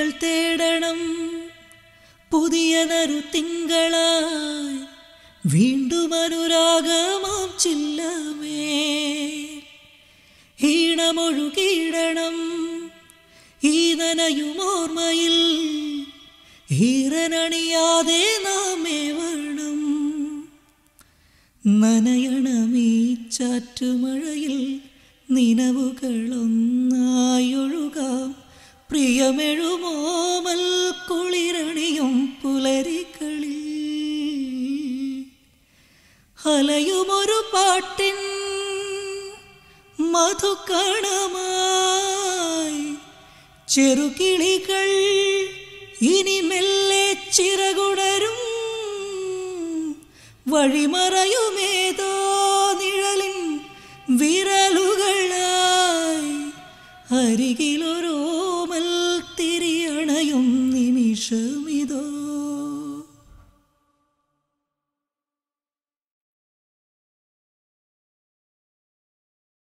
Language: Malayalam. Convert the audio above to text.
വഴികൾ തേടണം പുതിയതൊരു തിങ്കളായി വീണ്ടും അനുരാഗമാം ചില്ലമേ ഈണമൊഴുകിയിടണം ഈതനയുമോർമ്മയിൽ ഈറനണിയാതെ നാമേവണം നനയണമീ ചാറ്റുമഴയിൽ നിലവുകളൊന്നായൊഴുകാം പ്രിയമെഴുമോമൽ കുളിരണിയും പുലരികളിൽ അലയുമൊരു പാട്ടിൻ മധുക്കണമായി ചെറുകിളികൾ ഇനി മെല്ലെ ചിറകുടരും വഴിമറയുമേതോ നിഴലിൻ വിരലുകളായി അരികിലൊരോമൽ തിരിയണയും